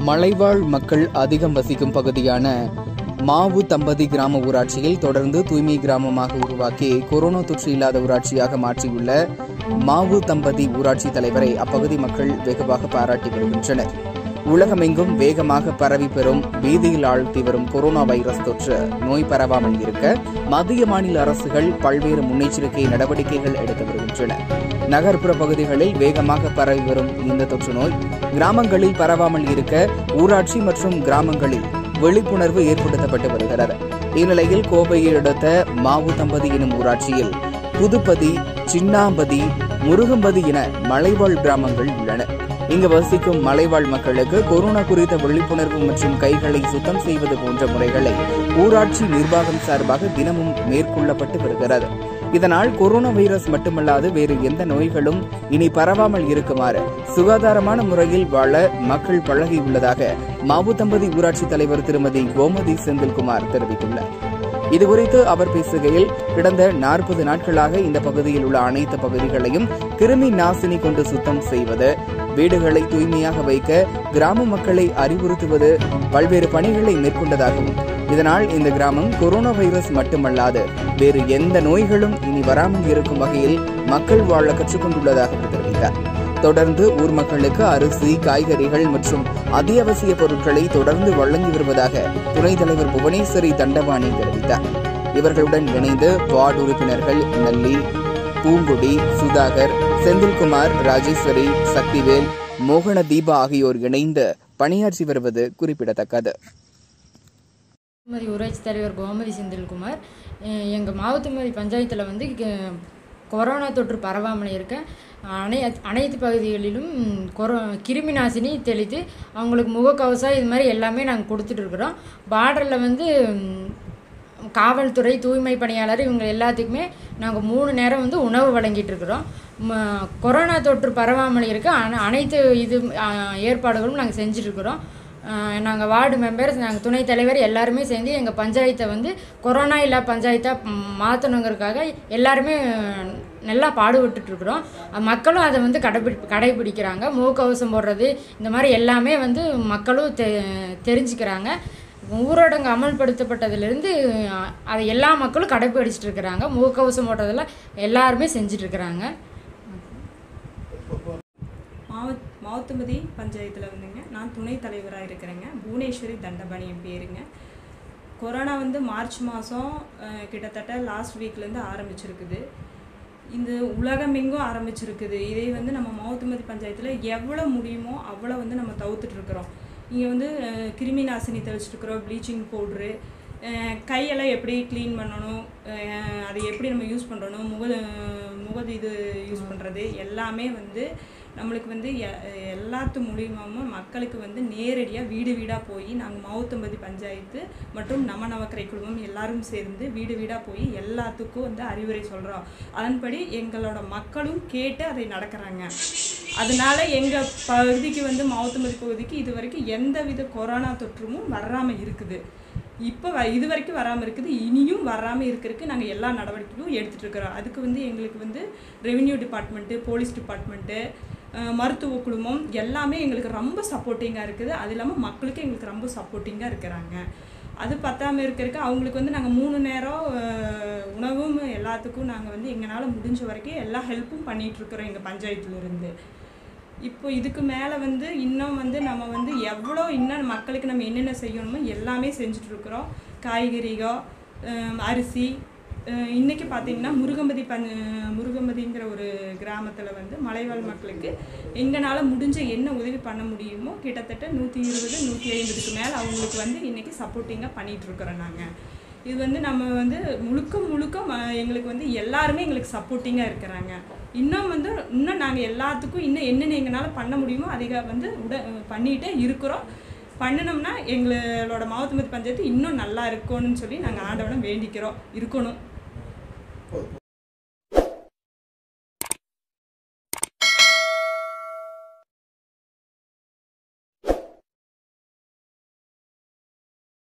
மலைவாழ் மக்கள் அதிகம் வசிக்கும் பகுதியான மாவு தம்பதி கிராம ஊராட்சியில் தொடர்ந்து தூய்மை கிராமமாக உருவாக்கி கொரோனா தொற்று இல்லாத ஊராட்சியாக மாற்றியுள்ள மாவு தம்பதி ஊராட்சி தலைவரை அப்பகுதி மக்கள் வெகுவாக பாராட்டி வருகின்றனர் உலகமெங்கும் வேகமாக பரவி பெறும் பீதியில் ஆழ்த்தி வரும் கொரோனா வைரஸ் தொற்று நோய் பரவாமல் இருக்க மத்திய மாநில அரசுகள் பல்வேறு முன்னெச்சரிக்கை நடவடிக்கைகள் எடுத்து வருகின்றன நகர்ப்புற பகுதிகளில் வேகமாக பரவி வரும் இந்த தொற்று நோய் கிராமங்களில் பரவாமல் இருக்க ஊராட்சி மற்றும் கிராமங்களில் விழிப்புணர்வு ஏற்படுத்தப்பட்டு வருகிறது இந்நிலையில் கோவையை அடுத்த மாவு தம்பதி எனும் ஊராட்சியில் புதுப்பதி சின்னாம்பதி முருகம்பதி என மலைவாழ் கிராமங்கள் உள்ளன இங்கு வசிக்கும் மலைவாழ் மக்களுக்கு கொரோனா குறித்த விழிப்புணர்வு மற்றும் கைகளை சுத்தம் செய்வது போன்ற முறைகளை ஊராட்சி நிர்வாகம் சார்பாக தினமும் மேற்கொள்ளப்பட்டு வருகிறது இதனால் கொரோனா வைரஸ் மட்டுமல்லாது வேறு எந்த நோய்களும் இனி பரவாமல் இருக்குமாறு சுகாதாரமான முறையில் வாழ மக்கள் பழகியுள்ளதாக மாவு தம்பதி ஊராட்சி தலைவர் திருமதி கோமதி செந்தில்குமார் தெரிவித்துள்ளார் இதுகுறித்து அவர் பேசுகையில் கடந்த நாற்பது நாட்களாக இந்த பகுதியில் உள்ள அனைத்து பகுதிகளையும் கிருமி நாசினி கொண்டு சுத்தம் செய்வது வீடுகளை தூய்மையாக வைக்க கிராம மக்களை அறிவுறுத்துவது பல்வேறு பணிகளை மேற்கொண்டதாகவும் இதனால் இந்த கிராமம் கொரோனா வைரஸ் மட்டுமல்லாது வேறு எந்த நோய்களும் இனி வராமல் இருக்கும் வகையில் மக்கள் வாழ கற்றுக்கொண்டுள்ளதாக அவர் தெரிவித்தார் தொடர்ந்து ஊர் மக்களுக்கு அரிசி காய்கறிகள் மற்றும் அத்தியாவசிய பொருட்களை தொடர்ந்து வழங்கி வருவதாக துணைத் தலைவர் புவனேஸ்வரி தண்டபாணி தெரிவித்தார் இவர்களுடன் இணைந்து வார்டு உறுப்பினர்கள் நல்லி பூங்குடி சுதாகர் செந்தில்குமார் ராஜேஸ்வரி சக்திவேல் மோகன தீபா ஆகியோர் இணைந்து பணியாற்றி வருவது குறிப்பிடத்தக்கது திருமதி ஊராட்சி தலைவர் கோமதி செந்தில்குமார் எங்கள் மாவட்டமதி பஞ்சாயத்தில் வந்து க- கொரோனா தொற்று பரவாமல் இருக்க அனை அனைத்து பகுதிகளிலும் கொரோ கிருமி நாசினி தெளித்து அவங்களுக்கு முகக்கவசம் இது மாதிரி எல்லாமே நாங்கள் கொடுத்துட்ருக்குறோம் பார்டரில் வந்து ம், காவல்துறை தூய்மை பணியாளர் இவங்க எல்லாத்துக்குமே நாங்கள் மூணு நேரம் வந்து உணவு வழங்கிட்டு இருக்கிறோம் ம- கொரோனா தொற்று பரவாமல் இருக்க அன அனைத்து இது ஆ, ஏற்பாடுகளும் நாங்கள் செஞ்சுட்ருக்குறோம் நாங்கள் வார்டு மெம்பர்ஸ் நாங்கள் துணைத் தலைவர் எல்லாருமே சேர்ந்து எங்கள் பஞ்சாயத்தை வந்து கொரோனா இல்லா பஞ்சாயத்தாக மாற்றணுங்கிறதுக்காக எல்லாருமே நல்லா பாடுபட்டுட்ருக்குறோம் மக்களும் அதை வந்து கடைபிடி கடைபிடிக்கிறாங்க முகக்கவசம் போடுறது இந்த மாதிரி எல்லாமே வந்து மக்களும் தெ தெரிஞ்சுக்கிறாங்க ஊரடங்கு அமல்படுத்தப்பட்டதிலிருந்து அஹ், அதை எல்லா மக்களும் கடைபிடிச்சிட்டு இருக்கிறாங்க முகக்கவசம் போடுறதெல்லாம் எல்லாருமே செஞ்சுட்டு இருக்கிறாங்க மாவ மாவத்தம்பதி பஞ்சாயத்தில் வந்துங்க நான் துணைத் தலைவராக இருக்கிறேங்க புவனேஸ்வரி தண்டபாணி என் பேருங்க கொரோனா வந்து மார்ச் மாதம் கிட்டத்தட்ட லாஸ்ட் வீக்லேருந்து ஆரம்பிச்சிருக்குது இந்த உலகமெங்கும் ஆரம்பிச்சிருக்குது இதை வந்து நம்ம மாவத்தம்பதி பஞ்சாயத்தில் எவ்வளோ முடியுமோ அவ்வளோ வந்து நம்ம தவிர்த்துட்டு இருக்கிறோம் இங்கே வந்து அஹ், கிருமி நாசினி தெளிச்சிட்ருக்குறோம் ப்ளீச்சிங் பவுட்ரு கையெல்லாம் எப்படி க்ளீன் பண்ணணும் அஹ், அதை எப்படி நம்ம யூஸ் பண்ணுறணும் முக முகது இது யூஸ் பண்ணுறது எல்லாமே வந்து நம்மளுக்கு வந்து எ- எல்லாத்து மூலியமாகவும் மக்களுக்கு வந்து நேரடியாக வீடு வீடாக போய் நாங்கள் மாவுத்தம்பதி பஞ்சாயத்து மற்றும் நம்ம நவக்கரை குழுமம் எல்லாரும் சேர்ந்து வீடு வீடாக போய் எல்லாத்துக்கும் வந்து அறிவுரை சொல்கிறோம் அதன்படி எங்களோட மக்களும் கேட்டு அதை நடக்கிறாங்க அதனால எங்கள் பகுதிக்கு வந்து மாவுத்தம்பதி பகுதிக்கு இது வரைக்கும் எந்தவித கொரோனா தொற்றுமும் வராமல் இருக்குது இப்போ வ- இது வரைக்கும் வராமல் இருக்குது இனியும் வராமல் இருக்கிறதுக்கு நாங்கள் எல்லா நடவடிக்கையும் எடுத்துகிட்டு இருக்கிறோம் அதுக்கு வந்து எங்களுக்கு வந்து ரெவென்யூ டிபார்ட்மெண்ட்டு போலீஸ் டிபார்ட்மெண்ட்டு அஹ், மருத்துவ குழுமம் எல்லாமே எங்களுக்கு ரொம்ப சப்போர்ட்டிங்காக இருக்குது அது இல்லாமல் மக்களுக்கு எங்களுக்கு ரொம்ப சப்போர்ட்டிங்காக இருக்கிறாங்க அது பத்தாமல் இருக்கிறதுக்கு அவங்களுக்கு வந்து நாங்கள் மூணு நேரம் அஹ், உணவும் எல்லாத்துக்கும் நாங்கள் வந்து எங்களால் முடிஞ்ச வரைக்கும் எல்லா ஹெல்ப்பும் பண்ணிகிட்ருக்குறோம் எங்கள் பஞ்சாயத்துலேருந்து இப்போ இதுக்கு மேலே வந்து இன்னும் வந்து நம்ம வந்து எவ்வளோ இன்னும் மக்களுக்கு நம்ம என்னென்ன செய்யணுமோ எல்லாமே செஞ்சுட்ருக்குறோம் காய்கறிகள் ஹம், அரிசி அஹ், இன்னைக்கு பார்த்தீங்கன்னா முருகம்பதி பஞ் முருகம்பதிங்கிற ஒரு கிராமத்தில் வந்து மலைவாழ் மக்களுக்கு எங்களால் முடிஞ்ச என்ன உதவி பண்ண முடியுமோ கிட்டத்தட்ட நூற்றி இருபது நூற்றி ஐம்பதுக்கு மேலே அவங்களுக்கு வந்து இன்னைக்கு சப்போர்ட்டிங்காக பண்ணிகிட்ருக்குறோம் நாங்கள் இது வந்து நம்ம வந்து முழுக்க முழுக்க ம- எங்களுக்கு வந்து எல்லாருமே எங்களுக்கு சப்போர்ட்டிங்காக இருக்கிறாங்க இன்னும் வந்து இன்னும் நாங்கள் எல்லாத்துக்கும் இன்னும் என்னென்ன எங்களால் பண்ண முடியுமோ அதிக வந்து உட பண்ணிகிட்டே இருக்கிறோம் பண்ணினோம்னா எங்களோட மாவட்டமதி பஞ்சாயத்து இன்னும் நல்லா இருக்கணும்னு சொல்லி நாங்கள் ஆண்டவனை வேண்டிக்கிறோம் இருக்கணும்